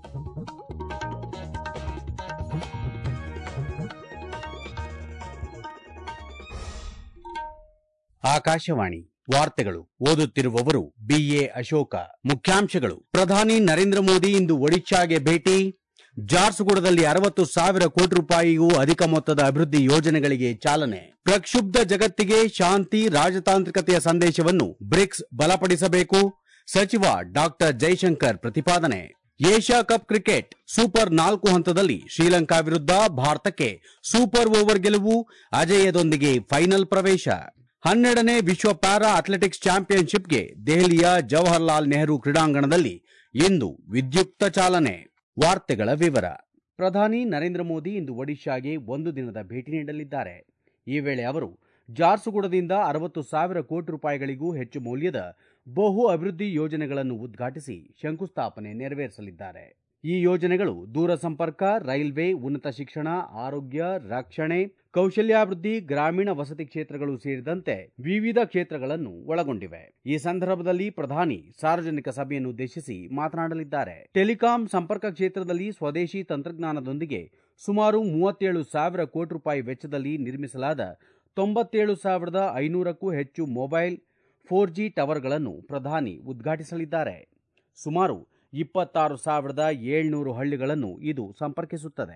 ಆಕಾಶವಾಣಿ ವಾರ್ತೆಗಳು ಓದುತ್ತಿರುವವರು ಬಿಎ ಅಶೋಕ ಮುಖ್ಯಾಂಶಗಳು ಪ್ರಧಾನಿ ನರೇಂದ್ರ ಮೋದಿ ಇಂದು ಒಡಿಶಾಗೆ ಭೇಟಿ ಜಾರ್ಸುಗುಡದಲ್ಲಿ ಅರವತ್ತು ಸಾವಿರ ಕೋಟಿ ರೂಪಾಯಿಗೂ ಅಧಿಕ ಮೊತ್ತದ ಅಭಿವೃದ್ಧಿ ಯೋಜನೆಗಳಿಗೆ ಚಾಲನೆ ಪ್ರಕ್ಷುಬ್ಧ ಜಗತ್ತಿಗೆ ಶಾಂತಿ ರಾಜತಾಂತ್ರಿಕತೆಯ ಸಂದೇಶವನ್ನು ಬ್ರಿಕ್ಸ್ ಬಲಪಡಿಸಬೇಕು ಸಚಿವ ಡಾಕ್ಟರ್ ಜೈಶಂಕರ್ ಪ್ರತಿಪಾದನೆ ಏಷ್ಯಾ ಕಪ್ ಕ್ರಿಕೆಟ್ ಸೂಪರ್ ನಾಲ್ಕು ಹಂತದಲ್ಲಿ ಶ್ರೀಲಂಕಾ ವಿರುದ್ಧ ಭಾರತಕ್ಕೆ ಸೂಪರ್ ಓವರ್ ಗೆಲುವು ಅಜಯದೊಂದಿಗೆ ಫೈನಲ್ ಪ್ರವೇಶ ಹನ್ನೆರಡನೇ ವಿಶ್ವ ಪ್ಯಾರಾ ಅಥ್ಲೆಟಿಕ್ಸ್ ಚಾಂಪಿಯನ್ಶಿಪ್ಗೆ ದೆಹಲಿಯ ಜವಾಹರ್ಲಾಲ್ ನೆಹರು ಕ್ರೀಡಾಂಗಣದಲ್ಲಿ ಇಂದು ವಿದ್ಯುಕ್ತ ಚಾಲನೆ ವಾರ್ತೆಗಳ ವಿವರ ಪ್ರಧಾನಿ ನರೇಂದ್ರ ಮೋದಿ ಇಂದು ಒಡಿಶಾಗೆ ಒಂದು ದಿನದ ಭೇಟಿ ನೀಡಲಿದ್ದಾರೆ ಈ ವೇಳೆ ಅವರು ಜಾರ್ಸುಗುಡದಿಂದ ಅರವತ್ತು ಸಾವಿರ ಕೋಟಿ ರೂಪಾಯಿಗಳಿಗೂ ಹೆಚ್ಚು ಮೌಲ್ಯದ ಬಹು ಅಭಿವೃದ್ಧಿ ಯೋಜನೆಗಳನ್ನು ಉದ್ಘಾಟಿಸಿ ಶಂಕುಸ್ಥಾಪನೆ ನೆರವೇರಿಸಲಿದ್ದಾರೆ ಈ ಯೋಜನೆಗಳು ದೂರಸಂಪರ್ಕ ರೈಲ್ವೆ ಉನ್ನತ ಶಿಕ್ಷಣ ಆರೋಗ್ಯ ರಕ್ಷಣೆ ಕೌಶಲ್ಯಾಭಿವೃದ್ಧಿ ಗ್ರಾಮೀಣ ವಸತಿ ಕ್ಷೇತ್ರಗಳು ಸೇರಿದಂತೆ ವಿವಿಧ ಕ್ಷೇತ್ರಗಳನ್ನು ಒಳಗೊಂಡಿವೆ ಈ ಸಂದರ್ಭದಲ್ಲಿ ಪ್ರಧಾನಿ ಸಾರ್ವಜನಿಕ ಸಭೆಯನ್ನು ಉದ್ದೇಶಿಸಿ ಮಾತನಾಡಲಿದ್ದಾರೆ ಟೆಲಿಕಾಂ ಸಂಪರ್ಕ ಕ್ಷೇತ್ರದಲ್ಲಿ ಸ್ವದೇಶಿ ತಂತ್ರಜ್ಞಾನದೊಂದಿಗೆ ಸುಮಾರು ಮೂವತ್ತೇಳು ಸಾವಿರ ಕೋಟಿ ರೂಪಾಯಿ ವೆಚ್ಚದಲ್ಲಿ ನಿರ್ಮಿಸಲಾದ ತೊಂಬತ್ತೇಳು ಸಾವಿರದ ಐನೂರಕ್ಕೂ ಹೆಚ್ಚು ಮೊಬೈಲ್ ಫೋರ್ ಜಿ ಟವರ್ಗಳನ್ನು ಪ್ರಧಾನಿ ಉದ್ಘಾಟಿಸಲಿದ್ದಾರೆ ಸುಮಾರು ಇಪ್ಪತ್ತಾರು ಸಾವಿರದ ಏಳ್ನೂರು ಹಳ್ಳಿಗಳನ್ನು ಇದು ಸಂಪರ್ಕಿಸುತ್ತದೆ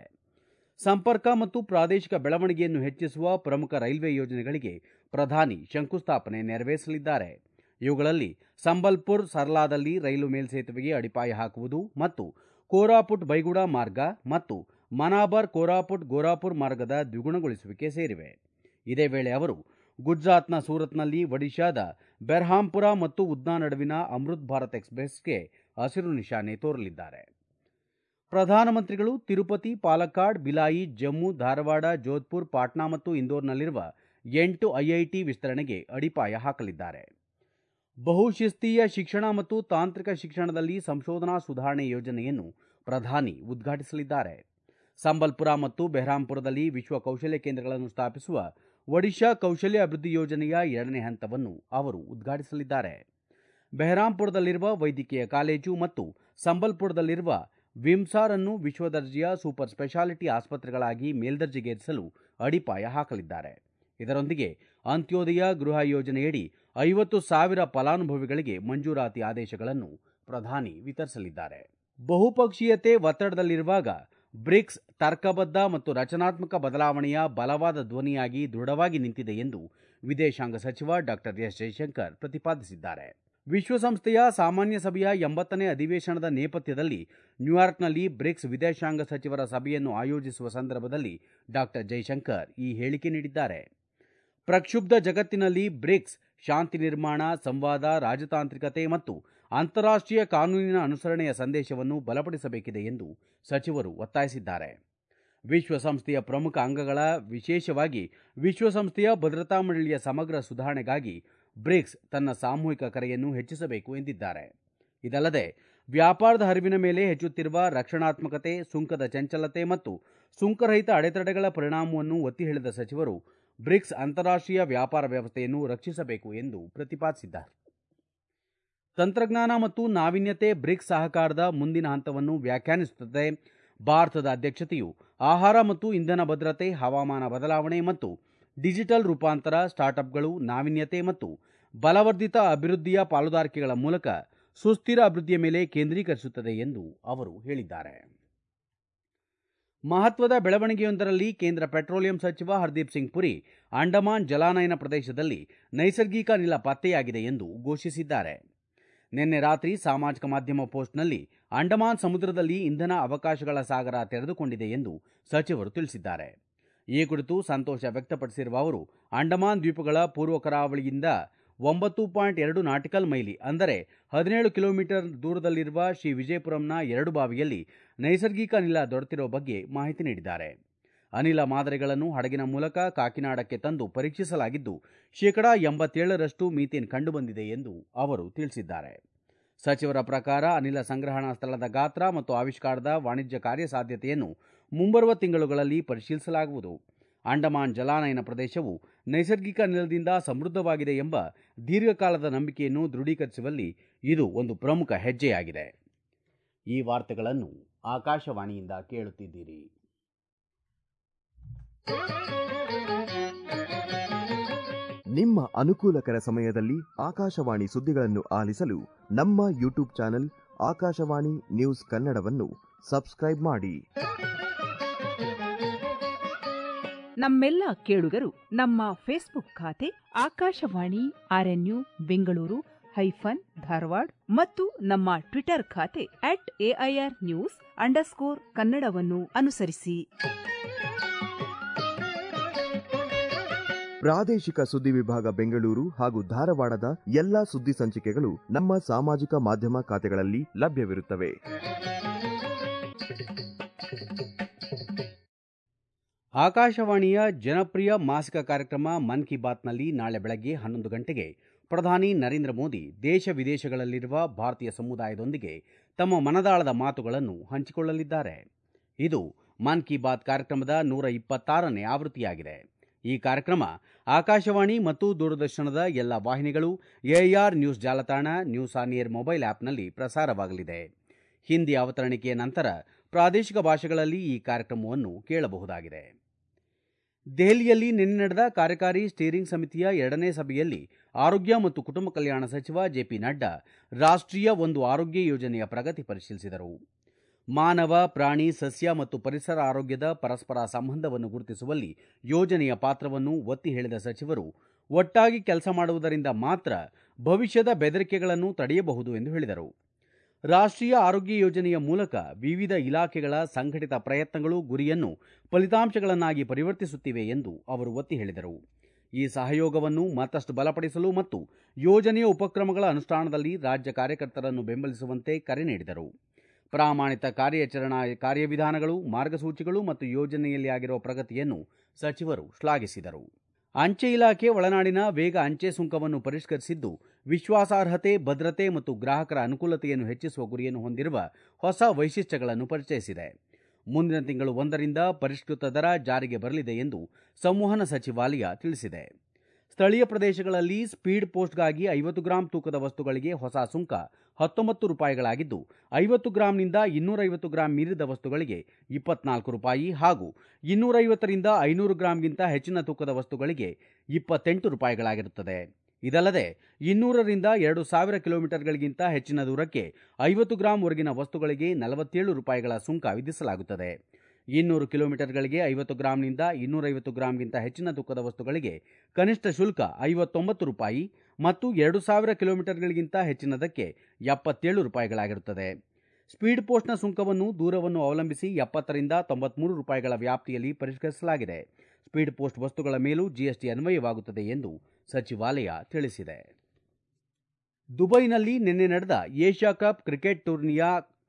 ಸಂಪರ್ಕ ಮತ್ತು ಪ್ರಾದೇಶಿಕ ಬೆಳವಣಿಗೆಯನ್ನು ಹೆಚ್ಚಿಸುವ ಪ್ರಮುಖ ರೈಲ್ವೆ ಯೋಜನೆಗಳಿಗೆ ಪ್ರಧಾನಿ ಶಂಕುಸ್ಥಾಪನೆ ನೆರವೇರಿಸಲಿದ್ದಾರೆ ಇವುಗಳಲ್ಲಿ ಸಂಬಲ್ಪುರ್ ಸರ್ಲಾದಲ್ಲಿ ರೈಲು ಮೇಲ್ಸೇತುವೆಗೆ ಅಡಿಪಾಯ ಹಾಕುವುದು ಮತ್ತು ಕೋರಾಪುಟ್ ಬೈಗುಡ ಮಾರ್ಗ ಮತ್ತು ಮನಾಬರ್ ಕೋರಾಪುಟ್ ಗೋರಾಪುರ್ ಮಾರ್ಗದ ದ್ವಿಗುಣಗೊಳಿಸುವಿಕೆ ಸೇರಿವೆ ಇದೇ ವೇಳೆ ಅವರು ಗುಜರಾತ್ನ ಸೂರತ್ನಲ್ಲಿ ಒಡಿಶಾದ ಬೆರ್ಹಾಂಪುರ ಮತ್ತು ಉದ್ನಾ ನಡುವಿನ ಅಮೃತ್ ಭಾರತ್ ಎಕ್ಸ್ಪ್ರೆಸ್ಗೆ ಹಸಿರು ನಿಶಾನೆ ತೋರಲಿದ್ದಾರೆ ಪ್ರಧಾನಮಂತ್ರಿಗಳು ತಿರುಪತಿ ಪಾಲಕ್ಕಾಡ್ ಬಿಲಾಯಿ ಜಮ್ಮು ಧಾರವಾಡ ಜೋಧ್ಪುರ್ ಪಾಟ್ನಾ ಮತ್ತು ಇಂದೋರ್ನಲ್ಲಿರುವ ಎಂಟು ಐಐಟಿ ವಿಸ್ತರಣೆಗೆ ಅಡಿಪಾಯ ಹಾಕಲಿದ್ದಾರೆ ಬಹುಶಿಸ್ತೀಯ ಶಿಕ್ಷಣ ಮತ್ತು ತಾಂತ್ರಿಕ ಶಿಕ್ಷಣದಲ್ಲಿ ಸಂಶೋಧನಾ ಸುಧಾರಣೆ ಯೋಜನೆಯನ್ನು ಪ್ರಧಾನಿ ಉದ್ಘಾಟಿಸಲಿದ್ದಾರೆ ಸಂಬಲ್ಪುರ ಮತ್ತು ಬೆಹ್ರಾಂಪುರದಲ್ಲಿ ವಿಶ್ವ ಕೌಶಲ್ಯ ಕೇಂದ್ರಗಳನ್ನು ಸ್ಥಾಪಿಸುವ ಒಡಿಶಾ ಕೌಶಲ್ಯ ಅಭಿವೃದ್ಧಿ ಯೋಜನೆಯ ಎರಡನೇ ಹಂತವನ್ನು ಅವರು ಉದ್ಘಾಟಿಸಲಿದ್ದಾರೆ ಬೆಹರಾಂಪುರದಲ್ಲಿರುವ ವೈದ್ಯಕೀಯ ಕಾಲೇಜು ಮತ್ತು ಸಂಬಲ್ಪುರದಲ್ಲಿರುವ ವಿಮ್ಸಾರ್ ಅನ್ನು ವಿಶ್ವ ದರ್ಜೆಯ ಸೂಪರ್ ಸ್ಪೆಷಾಲಿಟಿ ಆಸ್ಪತ್ರೆಗಳಾಗಿ ಮೇಲ್ದರ್ಜೆಗೇರಿಸಲು ಅಡಿಪಾಯ ಹಾಕಲಿದ್ದಾರೆ ಇದರೊಂದಿಗೆ ಅಂತ್ಯೋದಯ ಗೃಹ ಯೋಜನೆಯಡಿ ಐವತ್ತು ಸಾವಿರ ಫಲಾನುಭವಿಗಳಿಗೆ ಮಂಜೂರಾತಿ ಆದೇಶಗಳನ್ನು ಪ್ರಧಾನಿ ವಿತರಿಸಲಿದ್ದಾರೆ ಬಹುಪಕ್ಷೀಯತೆ ಒತ್ತಡದಲ್ಲಿರುವಾಗ ಬ್ರಿಕ್ಸ್ ತರ್ಕಬದ್ಧ ಮತ್ತು ರಚನಾತ್ಮಕ ಬದಲಾವಣೆಯ ಬಲವಾದ ಧ್ವನಿಯಾಗಿ ದೃಢವಾಗಿ ನಿಂತಿದೆ ಎಂದು ವಿದೇಶಾಂಗ ಸಚಿವ ಡಾಕ್ಟರ್ ಎಸ್ ಜೈಶಂಕರ್ ಪ್ರತಿಪಾದಿಸಿದ್ದಾರೆ ವಿಶ್ವಸಂಸ್ಥೆಯ ಸಾಮಾನ್ಯ ಸಭೆಯ ಎಂಬತ್ತನೇ ಅಧಿವೇಶನದ ನೇಪಥ್ಯದಲ್ಲಿ ನ್ಯೂಯಾರ್ಕ್ನಲ್ಲಿ ಬ್ರಿಕ್ಸ್ ವಿದೇಶಾಂಗ ಸಚಿವರ ಸಭೆಯನ್ನು ಆಯೋಜಿಸುವ ಸಂದರ್ಭದಲ್ಲಿ ಡಾಕ್ಟರ್ ಜೈಶಂಕರ್ ಈ ಹೇಳಿಕೆ ನೀಡಿದ್ದಾರೆ ಪ್ರಕ್ಷುಬ್ಧ ಜಗತ್ತಿನಲ್ಲಿ ಬ್ರಿಕ್ಸ್ ಶಾಂತಿ ನಿರ್ಮಾಣ ಸಂವಾದ ರಾಜತಾಂತ್ರಿಕತೆ ಮತ್ತು ಅಂತಾರಾಷ್ಟ್ರೀಯ ಕಾನೂನಿನ ಅನುಸರಣೆಯ ಸಂದೇಶವನ್ನು ಬಲಪಡಿಸಬೇಕಿದೆ ಎಂದು ಸಚಿವರು ಒತ್ತಾಯಿಸಿದ್ದಾರೆ ವಿಶ್ವಸಂಸ್ಥೆಯ ಪ್ರಮುಖ ಅಂಗಗಳ ವಿಶೇಷವಾಗಿ ವಿಶ್ವಸಂಸ್ಥೆಯ ಭದ್ರತಾ ಮಂಡಳಿಯ ಸಮಗ್ರ ಸುಧಾರಣೆಗಾಗಿ ಬ್ರಿಕ್ಸ್ ತನ್ನ ಸಾಮೂಹಿಕ ಕರೆಯನ್ನು ಹೆಚ್ಚಿಸಬೇಕು ಎಂದಿದ್ದಾರೆ ಇದಲ್ಲದೆ ವ್ಯಾಪಾರದ ಹರಿವಿನ ಮೇಲೆ ಹೆಚ್ಚುತ್ತಿರುವ ರಕ್ಷಣಾತ್ಮಕತೆ ಸುಂಕದ ಚಂಚಲತೆ ಮತ್ತು ಸುಂಕರಹಿತ ಅಡೆತಡೆಗಳ ಪರಿಣಾಮವನ್ನು ಒತ್ತಿ ಹೇಳಿದ ಸಚಿವರು ಬ್ರಿಕ್ಸ್ ಅಂತಾರಾಷ್ಟ್ರೀಯ ವ್ಯಾಪಾರ ವ್ಯವಸ್ಥೆಯನ್ನು ರಕ್ಷಿಸಬೇಕು ಎಂದು ಪ್ರತಿಪಾದಿಸಿದ್ದಾರೆ ತಂತ್ರಜ್ಞಾನ ಮತ್ತು ನಾವೀನ್ಯತೆ ಬ್ರಿಕ್ಸ್ ಸಹಕಾರದ ಮುಂದಿನ ಹಂತವನ್ನು ವ್ಯಾಖ್ಯಾನಿಸುತ್ತದೆ ಭಾರತದ ಅಧ್ಯಕ್ಷತೆಯು ಆಹಾರ ಮತ್ತು ಇಂಧನ ಭದ್ರತೆ ಹವಾಮಾನ ಬದಲಾವಣೆ ಮತ್ತು ಡಿಜಿಟಲ್ ರೂಪಾಂತರ ಸ್ಟಾರ್ಟ್ಅಪ್ಗಳು ನಾವೀನ್ಯತೆ ಮತ್ತು ಬಲವರ್ಧಿತ ಅಭಿವೃದ್ಧಿಯ ಪಾಲುದಾರಿಕೆಗಳ ಮೂಲಕ ಸುಸ್ಥಿರ ಅಭಿವೃದ್ಧಿಯ ಮೇಲೆ ಕೇಂದ್ರೀಕರಿಸುತ್ತದೆ ಎಂದು ಅವರು ಹೇಳಿದ್ದಾರೆ ಮಹತ್ವದ ಬೆಳವಣಿಗೆಯೊಂದರಲ್ಲಿ ಕೇಂದ್ರ ಪೆಟ್ರೋಲಿಯಂ ಸಚಿವ ಹರ್ದೀಪ್ ಸಿಂಗ್ ಪುರಿ ಅಂಡಮಾನ್ ಜಲಾನಯನ ಪ್ರದೇಶದಲ್ಲಿ ನೈಸರ್ಗಿಕ ಅನಿಲ ಪತ್ತೆಯಾಗಿದೆ ಎಂದು ಘೋಷಿಸಿದ್ದಾರೆ ನಿನ್ನೆ ರಾತ್ರಿ ಸಾಮಾಜಿಕ ಮಾಧ್ಯಮ ಪೋಸ್ಟ್ನಲ್ಲಿ ಅಂಡಮಾನ್ ಸಮುದ್ರದಲ್ಲಿ ಇಂಧನ ಅವಕಾಶಗಳ ಸಾಗರ ತೆರೆದುಕೊಂಡಿದೆ ಎಂದು ಸಚಿವರು ತಿಳಿಸಿದ್ದಾರೆ ಈ ಕುರಿತು ಸಂತೋಷ ವ್ಯಕ್ತಪಡಿಸಿರುವ ಅವರು ಅಂಡಮಾನ್ ದ್ವೀಪಗಳ ಪೂರ್ವ ಕರಾವಳಿಯಿಂದ ಒಂಬತ್ತು ಪಾಯಿಂಟ್ ಎರಡು ನಾಟಿಕಲ್ ಮೈಲಿ ಅಂದರೆ ಹದಿನೇಳು ಕಿಲೋಮೀಟರ್ ದೂರದಲ್ಲಿರುವ ಶ್ರೀ ವಿಜಯಪುರಂನ ಎರಡು ಬಾವಿಯಲ್ಲಿ ನೈಸರ್ಗಿಕ ಅನಿಲ ದೊರೆತಿರುವ ಬಗ್ಗೆ ಮಾಹಿತಿ ನೀಡಿದ್ದಾರೆ ಅನಿಲ ಮಾದರಿಗಳನ್ನು ಹಡಗಿನ ಮೂಲಕ ಕಾಕಿನಾಡಕ್ಕೆ ತಂದು ಪರೀಕ್ಷಿಸಲಾಗಿದ್ದು ಶೇಕಡಾ ಎಂಬತ್ತೇಳರಷ್ಟು ಮೀಥೇನ್ ಕಂಡುಬಂದಿದೆ ಎಂದು ಅವರು ತಿಳಿಸಿದ್ದಾರೆ ಸಚಿವರ ಪ್ರಕಾರ ಅನಿಲ ಸಂಗ್ರಹಣಾ ಸ್ಥಳದ ಗಾತ್ರ ಮತ್ತು ಆವಿಷ್ಕಾರದ ವಾಣಿಜ್ಯ ಕಾರ್ಯಸಾಧ್ಯತೆಯನ್ನು ಮುಂಬರುವ ತಿಂಗಳುಗಳಲ್ಲಿ ಪರಿಶೀಲಿಸಲಾಗುವುದು ಅಂಡಮಾನ್ ಜಲಾನಯನ ಪ್ರದೇಶವು ನೈಸರ್ಗಿಕ ಅನಿಲದಿಂದ ಸಮೃದ್ಧವಾಗಿದೆ ಎಂಬ ದೀರ್ಘಕಾಲದ ನಂಬಿಕೆಯನ್ನು ದೃಢೀಕರಿಸುವಲ್ಲಿ ಇದು ಒಂದು ಪ್ರಮುಖ ಹೆಜ್ಜೆಯಾಗಿದೆ ಈ ವಾರ್ತೆಗಳನ್ನು ಆಕಾಶವಾಣಿಯಿಂದ ಕೇಳುತ್ತಿದ್ದೀರಿ ನಿಮ್ಮ ಅನುಕೂಲಕರ ಸಮಯದಲ್ಲಿ ಆಕಾಶವಾಣಿ ಸುದ್ದಿಗಳನ್ನು ಆಲಿಸಲು ನಮ್ಮ ಯೂಟ್ಯೂಬ್ ಚಾನೆಲ್ ಆಕಾಶವಾಣಿ ನ್ಯೂಸ್ ಕನ್ನಡವನ್ನು ಸಬ್ಸ್ಕ್ರೈಬ್ ಮಾಡಿ ನಮ್ಮೆಲ್ಲ ಕೇಳುಗರು ನಮ್ಮ ಫೇಸ್ಬುಕ್ ಖಾತೆ ಆಕಾಶವಾಣಿ ಆರ್ಎನ್ಯು ಬೆಂಗಳೂರು ಹೈಫನ್ ಧಾರವಾಡ ಮತ್ತು ನಮ್ಮ ಟ್ವಿಟರ್ ಖಾತೆ ಅಟ್ ಎಐಆರ್ ನ್ಯೂಸ್ ಅಂಡರ್ಸ್ಕೋರ್ ಕನ್ನಡವನ್ನು ಅನುಸರಿಸಿ ಪ್ರಾದೇಶಿಕ ಸುದ್ದಿ ವಿಭಾಗ ಬೆಂಗಳೂರು ಹಾಗೂ ಧಾರವಾಡದ ಎಲ್ಲಾ ಸುದ್ದಿ ಸಂಚಿಕೆಗಳು ನಮ್ಮ ಸಾಮಾಜಿಕ ಮಾಧ್ಯಮ ಖಾತೆಗಳಲ್ಲಿ ಲಭ್ಯವಿರುತ್ತವೆ ಆಕಾಶವಾಣಿಯ ಜನಪ್ರಿಯ ಮಾಸಿಕ ಕಾರ್ಯಕ್ರಮ ಮನ್ ಕಿ ಬಾತ್ನಲ್ಲಿ ನಾಳೆ ಬೆಳಗ್ಗೆ ಹನ್ನೊಂದು ಗಂಟೆಗೆ ಪ್ರಧಾನಿ ನರೇಂದ್ರ ಮೋದಿ ದೇಶ ವಿದೇಶಗಳಲ್ಲಿರುವ ಭಾರತೀಯ ಸಮುದಾಯದೊಂದಿಗೆ ತಮ್ಮ ಮನದಾಳದ ಮಾತುಗಳನ್ನು ಹಂಚಿಕೊಳ್ಳಲಿದ್ದಾರೆ ಇದು ಮನ್ ಕಿ ಬಾತ್ ಕಾರ್ಯಕ್ರಮದ ನೂರ ಇಪ್ಪತ್ತಾರನೇ ಆವೃತ್ತಿಯಾಗಿದೆ ಈ ಕಾರ್ಯಕ್ರಮ ಆಕಾಶವಾಣಿ ಮತ್ತು ದೂರದರ್ಶನದ ಎಲ್ಲ ವಾಹಿನಿಗಳು ಎಆರ್ ನ್ಯೂಸ್ ಜಾಲತಾಣ ನ್ಯೂಸ್ ಆನ್ ಏರ್ ಮೊಬೈಲ್ ಆಪ್ನಲ್ಲಿ ಪ್ರಸಾರವಾಗಲಿದೆ ಹಿಂದಿ ಅವತರಣಿಕೆಯ ನಂತರ ಪ್ರಾದೇಶಿಕ ಭಾಷೆಗಳಲ್ಲಿ ಈ ಕಾರ್ಯಕ್ರಮವನ್ನು ಕೇಳಬಹುದಾಗಿದೆ ದೆಹಲಿಯಲ್ಲಿ ನಿನ್ನೆ ನಡೆದ ಕಾರ್ಯಕಾರಿ ಸ್ಟೀರಿಂಗ್ ಸಮಿತಿಯ ಎರಡನೇ ಸಭೆಯಲ್ಲಿ ಆರೋಗ್ಯ ಮತ್ತು ಕುಟುಂಬ ಕಲ್ಯಾಣ ಸಚಿವ ಜೆಪಿ ನಡ್ಡಾ ರಾಷ್ಟ್ರೀಯ ಒಂದು ಆರೋಗ್ಯ ಯೋಜನೆಯ ಪ್ರಗತಿ ಪರಿಶೀಲಿಸಿದರು ಮಾನವ ಪ್ರಾಣಿ ಸಸ್ಯ ಮತ್ತು ಪರಿಸರ ಆರೋಗ್ಯದ ಪರಸ್ಪರ ಸಂಬಂಧವನ್ನು ಗುರುತಿಸುವಲ್ಲಿ ಯೋಜನೆಯ ಪಾತ್ರವನ್ನು ಒತ್ತಿ ಹೇಳಿದ ಸಚಿವರು ಒಟ್ಟಾಗಿ ಕೆಲಸ ಮಾಡುವುದರಿಂದ ಮಾತ್ರ ಭವಿಷ್ಯದ ಬೆದರಿಕೆಗಳನ್ನು ತಡೆಯಬಹುದು ಎಂದು ಹೇಳಿದರು ರಾಷ್ಟ್ರೀಯ ಆರೋಗ್ಯ ಯೋಜನೆಯ ಮೂಲಕ ವಿವಿಧ ಇಲಾಖೆಗಳ ಸಂಘಟಿತ ಪ್ರಯತ್ನಗಳು ಗುರಿಯನ್ನು ಫಲಿತಾಂಶಗಳನ್ನಾಗಿ ಪರಿವರ್ತಿಸುತ್ತಿವೆ ಎಂದು ಅವರು ಒತ್ತಿ ಹೇಳಿದರು ಈ ಸಹಯೋಗವನ್ನು ಮತ್ತಷ್ಟು ಬಲಪಡಿಸಲು ಮತ್ತು ಯೋಜನೆಯ ಉಪಕ್ರಮಗಳ ಅನುಷ್ಠಾನದಲ್ಲಿ ರಾಜ್ಯ ಕಾರ್ಯಕರ್ತರನ್ನು ಬೆಂಬಲಿಸುವಂತೆ ಕರೆ ನೀಡಿದರು ಪ್ರಾಮಾಣಿತ ಕಾರ್ಯಾಚರಣಾ ಕಾರ್ಯವಿಧಾನಗಳು ಮಾರ್ಗಸೂಚಿಗಳು ಮತ್ತು ಯೋಜನೆಯಲ್ಲಿ ಆಗಿರುವ ಪ್ರಗತಿಯನ್ನು ಸಚಿವರು ಶ್ಲಾಘಿಸಿದರು ಅಂಚೆ ಇಲಾಖೆ ಒಳನಾಡಿನ ವೇಗ ಅಂಚೆ ಸುಂಕವನ್ನು ಪರಿಷ್ಕರಿಸಿದ್ದು ವಿಶ್ವಾಸಾರ್ಹತೆ ಭದ್ರತೆ ಮತ್ತು ಗ್ರಾಹಕರ ಅನುಕೂಲತೆಯನ್ನು ಹೆಚ್ಚಿಸುವ ಗುರಿಯನ್ನು ಹೊಂದಿರುವ ಹೊಸ ವೈಶಿಷ್ಟ್ಯಗಳನ್ನು ಪರಿಚಯಿಸಿದೆ ಮುಂದಿನ ತಿಂಗಳು ಒಂದರಿಂದ ಪರಿಷ್ಕೃತ ದರ ಜಾರಿಗೆ ಬರಲಿದೆ ಎಂದು ಸಂವಹನ ಸಚಿವಾಲಯ ತಿಳಿಸಿದೆ ಸ್ಥಳೀಯ ಪ್ರದೇಶಗಳಲ್ಲಿ ಸ್ಪೀಡ್ ಪೋಸ್ಟ್ಗಾಗಿ ಐವತ್ತು ಗ್ರಾಂ ತೂಕದ ವಸ್ತುಗಳಿಗೆ ಹೊಸ ಸುಂಕ ಹತ್ತೊಂಬತ್ತು ರೂಪಾಯಿಗಳಾಗಿದ್ದು ಐವತ್ತು ಗ್ರಾಂನಿಂದ ಇನ್ನೂರೈವತ್ತು ಗ್ರಾಂ ಮೀರಿದ ವಸ್ತುಗಳಿಗೆ ಇಪ್ಪತ್ನಾಲ್ಕು ರೂಪಾಯಿ ಹಾಗೂ ಇನ್ನೂರೈವತ್ತರಿಂದ ಐನೂರು ಗ್ರಾಂಗಿಂತ ಹೆಚ್ಚಿನ ತೂಕದ ವಸ್ತುಗಳಿಗೆ ಇಪ್ಪತ್ತೆಂಟು ರೂಪಾಯಿಗಳಾಗಿರುತ್ತದೆ ಇದಲ್ಲದೆ ಇನ್ನೂರರಿಂದ ಎರಡು ಸಾವಿರ ಕಿಲೋಮೀಟರ್ಗಳಿಗಿಂತ ಹೆಚ್ಚಿನ ದೂರಕ್ಕೆ ಐವತ್ತು ಗ್ರಾಂವರೆಗಿನ ವಸ್ತುಗಳಿಗೆ ನಲವತ್ತೇಳು ರೂಪಾಯಿಗಳ ಸುಂಕ ವಿಧಿಸಲಾಗುತ್ತದೆ ಇನ್ನೂರು ಕಿಲೋಮೀಟರ್ಗಳಿಗೆ ಐವತ್ತು ಗ್ರಾಂನಿಂದ ಇನ್ನೂರೈವತ್ತು ಗ್ರಾಂಗಿಂತ ಹೆಚ್ಚಿನ ತೂಕದ ವಸ್ತುಗಳಿಗೆ ಕನಿಷ್ಠ ಶುಲ್ಕ ಐವತ್ತೊಂಬತ್ತು ರೂಪಾಯಿ ಮತ್ತು ಎರಡು ಸಾವಿರ ಕಿಲೋಮೀಟರ್ಗಳಿಗಿಂತ ಹೆಚ್ಚಿನದಕ್ಕೆ ಎಪ್ಪತ್ತೇಳು ರೂಪಾಯಿಗಳಾಗಿರುತ್ತದೆ ಸ್ಪೀಡ್ ಪೋಸ್ಟ್ನ ಸುಂಕವನ್ನು ದೂರವನ್ನು ಅವಲಂಬಿಸಿ ಎಪ್ಪತ್ತರಿಂದ ತೊಂಬತ್ಮೂರು ರೂಪಾಯಿಗಳ ವ್ಯಾಪ್ತಿಯಲ್ಲಿ ಪರಿಷ್ಕರಿಸಲಾಗಿದೆ ಸ್ಪೀಡ್ ಪೋಸ್ಟ್ ವಸ್ತುಗಳ ಮೇಲೂ ಜಿಎಸ್ಟಿ ಅನ್ವಯವಾಗುತ್ತದೆ ಎಂದು ಸಚಿವಾಲಯ ತಿಳಿಸಿದೆ ದುಬೈನಲ್ಲಿ ನಿನ್ನೆ ನಡೆದ ಏಷ್ಯಾ ಕಪ್ ಕ್ರಿಕೆಟ್ ಟೂರ್ನಿಯ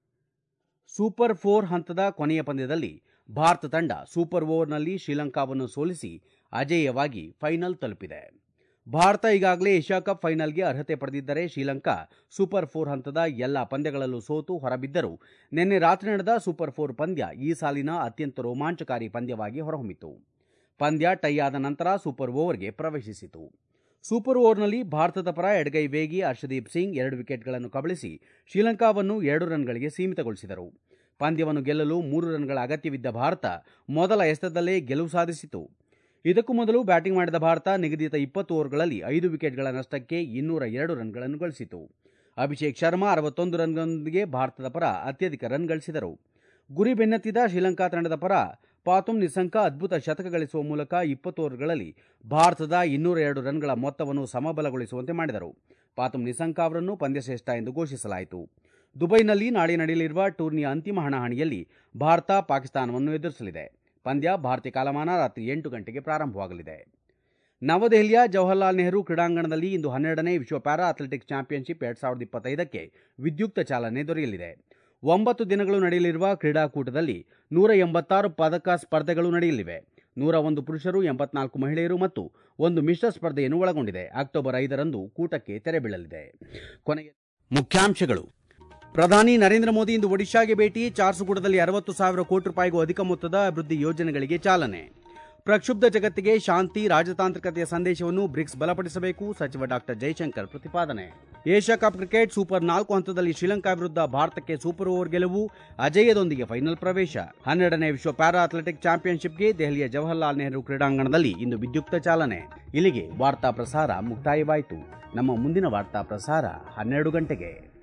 ಸೂಪರ್ ಫೋರ್ ಹಂತದ ಕೊನೆಯ ಪಂದ್ಯದಲ್ಲಿ ಭಾರತ ತಂಡ ಸೂಪರ್ ಓವರ್ನಲ್ಲಿ ಶ್ರೀಲಂಕಾವನ್ನು ಸೋಲಿಸಿ ಅಜೇಯವಾಗಿ ಫೈನಲ್ ತಲುಪಿದೆ ಭಾರತ ಈಗಾಗಲೇ ಏಷ್ಯಾ ಕಪ್ ಫೈನಲ್ಗೆ ಅರ್ಹತೆ ಪಡೆದಿದ್ದರೆ ಶ್ರೀಲಂಕಾ ಸೂಪರ್ ಫೋರ್ ಹಂತದ ಎಲ್ಲ ಪಂದ್ಯಗಳಲ್ಲೂ ಸೋತು ಹೊರಬಿದ್ದರೂ ನಿನ್ನೆ ರಾತ್ರಿ ನಡೆದ ಸೂಪರ್ ಫೋರ್ ಪಂದ್ಯ ಈ ಸಾಲಿನ ಅತ್ಯಂತ ರೋಮಾಂಚಕಾರಿ ಪಂದ್ಯವಾಗಿ ಹೊರಹೊಮ್ಮಿತು ಪಂದ್ಯ ಟೈ ಆದ ನಂತರ ಸೂಪರ್ ಓವರ್ಗೆ ಪ್ರವೇಶಿಸಿತು ಸೂಪರ್ ಓವರ್ನಲ್ಲಿ ಭಾರತದ ಪರ ಎಡಗೈ ವೇಗಿ ಹರ್ಷದೀಪ್ ಸಿಂಗ್ ಎರಡು ವಿಕೆಟ್ಗಳನ್ನು ಕಬಳಿಸಿ ಶ್ರೀಲಂಕಾವನ್ನು ಎರಡು ರನ್ಗಳಿಗೆ ಸೀಮಿತಗೊಳಿಸಿದರು ಪಂದ್ಯವನ್ನು ಗೆಲ್ಲಲು ಮೂರು ರನ್ಗಳ ಅಗತ್ಯವಿದ್ದ ಭಾರತ ಮೊದಲ ಎಸೆತದಲ್ಲೇ ಗೆಲುವು ಸಾಧಿಸಿತು ಇದಕ್ಕೂ ಮೊದಲು ಬ್ಯಾಟಿಂಗ್ ಮಾಡಿದ ಭಾರತ ನಿಗದಿತ ಇಪ್ಪತ್ತು ಓವರ್ಗಳಲ್ಲಿ ಐದು ವಿಕೆಟ್ಗಳ ನಷ್ಟಕ್ಕೆ ಇನ್ನೂರ ಎರಡು ರನ್ಗಳನ್ನು ಗಳಿಸಿತು ಅಭಿಷೇಕ್ ಶರ್ಮಾ ಅರವತ್ತೊಂದು ರನ್ಗಳೊಂದಿಗೆ ಭಾರತದ ಪರ ಅತ್ಯಧಿಕ ರನ್ ಗಳಿಸಿದರು ಗುರಿ ಬೆನ್ನತ್ತಿದ ಶ್ರೀಲಂಕಾ ತಂಡದ ಪರ ಪಾತುಮ್ ನಿಸಂಕ ಅದ್ಭುತ ಶತಕ ಗಳಿಸುವ ಮೂಲಕ ಇಪ್ಪತ್ತು ಓವರ್ಗಳಲ್ಲಿ ಭಾರತದ ಇನ್ನೂರ ಎರಡು ರನ್ಗಳ ಮೊತ್ತವನ್ನು ಸಮಬಲಗೊಳಿಸುವಂತೆ ಮಾಡಿದರು ಪಾತುಮ್ ನಿಸಂಕ ಅವರನ್ನು ಪಂದ್ಯಶ್ರೇಷ್ಠ ಎಂದು ಘೋಷಿಸಲಾಯಿತು ದುಬೈನಲ್ಲಿ ನಾಳೆ ನಡೆಯಲಿರುವ ಟೂರ್ನಿಯ ಅಂತಿಮ ಹಣಾಹಣಿಯಲ್ಲಿ ಭಾರತ ಪಾಕಿಸ್ತಾನವನ್ನು ಎದುರಿಸಲಿದೆ ಪಂದ್ಯ ಭಾರತೀಯ ಕಾಲಮಾನ ರಾತ್ರಿ ಎಂಟು ಗಂಟೆಗೆ ಪ್ರಾರಂಭವಾಗಲಿದೆ ನವದೆಹಲಿಯ ಜವಾಹರ್ಲಾಲ್ ನೆಹರು ಕ್ರೀಡಾಂಗಣದಲ್ಲಿ ಇಂದು ಹನ್ನೆರಡನೇ ವಿಶ್ವ ಪ್ಯಾರಾ ಅಥ್ಲೆಟಿಕ್ಸ್ ಚಾಂಪಿಯನ್ಶಿಪ್ ಎರಡ್ ಸಾವಿರದ ಇಪ್ಪತ್ತೈದಕ್ಕೆ ವಿದ್ಯುಕ್ತ ಚಾಲನೆ ದೊರೆಯಲಿದೆ ಒಂಬತ್ತು ದಿನಗಳು ನಡೆಯಲಿರುವ ಕ್ರೀಡಾಕೂಟದಲ್ಲಿ ನೂರ ಎಂಬತ್ತಾರು ಪದಕ ಸ್ಪರ್ಧೆಗಳು ನಡೆಯಲಿವೆ ನೂರ ಒಂದು ಪುರುಷರು ಎಂಬತ್ನಾಲ್ಕು ಮಹಿಳೆಯರು ಮತ್ತು ಒಂದು ಮಿಶ್ರ ಸ್ಪರ್ಧೆಯನ್ನು ಒಳಗೊಂಡಿದೆ ಅಕ್ಟೋಬರ್ ಐದರಂದು ಕೂಟಕ್ಕೆ ತೆರೆ ಬೀಳಲಿದೆ ಕೊನೆಗೆ ಮುಖ್ಯಾಂಶಗಳು ಪ್ರಧಾನಿ ನರೇಂದ್ರ ಮೋದಿ ಇಂದು ಒಡಿಶಾಗೆ ಭೇಟಿ ಚಾರ್ಸುಗುಡದಲ್ಲಿ ಅರವತ್ತು ಸಾವಿರ ಕೋಟಿ ರೂಪಾಯಿಗೂ ಅಧಿಕ ಮೊತ್ತದ ಅಭಿವೃದ್ಧಿ ಯೋಜನೆಗಳಿಗೆ ಚಾಲನೆ ಪ್ರಕ್ಷುಬ್ಧ ಜಗತ್ತಿಗೆ ಶಾಂತಿ ರಾಜತಾಂತ್ರಿಕತೆಯ ಸಂದೇಶವನ್ನು ಬ್ರಿಕ್ಸ್ ಬಲಪಡಿಸಬೇಕು ಸಚಿವ ಡಾಕ್ಟರ್ ಜೈಶಂಕರ್ ಪ್ರತಿಪಾದನೆ ಏಷ್ಯಾ ಕಪ್ ಕ್ರಿಕೆಟ್ ಸೂಪರ್ ನಾಲ್ಕು ಹಂತದಲ್ಲಿ ಶ್ರೀಲಂಕಾ ವಿರುದ್ಧ ಭಾರತಕ್ಕೆ ಸೂಪರ್ ಓವರ್ ಗೆಲುವು ಅಜೇಯದೊಂದಿಗೆ ಫೈನಲ್ ಪ್ರವೇಶ ಹನ್ನೆರಡನೇ ವಿಶ್ವ ಪ್ಯಾರಾ ಅಥ್ಲೆಟಿಕ್ ಚಾಂಪಿಯನ್ಶಿಪ್ಗೆ ದೆಹಲಿಯ ಜವಾಹರ್ಲಾಲ್ ನೆಹರು ಕ್ರೀಡಾಂಗಣದಲ್ಲಿ ಇಂದು ವಿದ್ಯುಕ್ತ ಚಾಲನೆ ಇಲ್ಲಿಗೆ ವಾರ್ತಾ ಪ್ರಸಾರ ಮುಕ್ತಾಯವಾಯಿತು ನಮ್ಮ ಮುಂದಿನ ವಾರ್ತಾ ಪ್ರಸಾರ ಹನ್ನೆರಡು ಗಂಟೆಗೆ